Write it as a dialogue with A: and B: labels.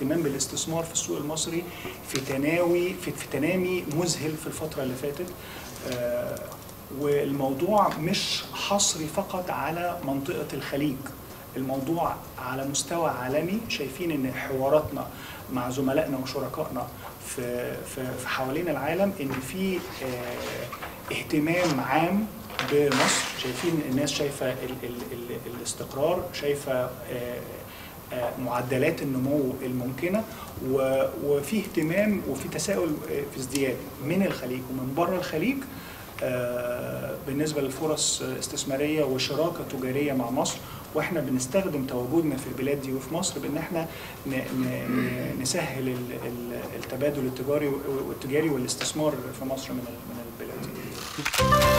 A: الاهتمام بالاستثمار في السوق المصري في تناوي في, في تنامي مذهل في الفتره اللي فاتت آه، والموضوع مش حصري فقط على منطقه الخليج الموضوع على مستوى عالمي شايفين ان حواراتنا مع زملائنا وشركائنا في في في حوالين العالم ان في آه، اهتمام عام بمصر شايفين الناس شايفه ال ال ال الاستقرار شايفه آه، آه، معدلات النمو الممكنه و- وفي اهتمام وفي تساؤل آه، في ازدياد من الخليج ومن بره الخليج آه، بالنسبه للفرص استثماريه وشراكه تجاريه مع مصر واحنا بنستخدم تواجدنا في البلاد دي وفي مصر بان احنا ن- ن- ن- نسهل ال- ال- التبادل التجاري والتجاري والاستثمار في مصر من ال- من البلاد دي.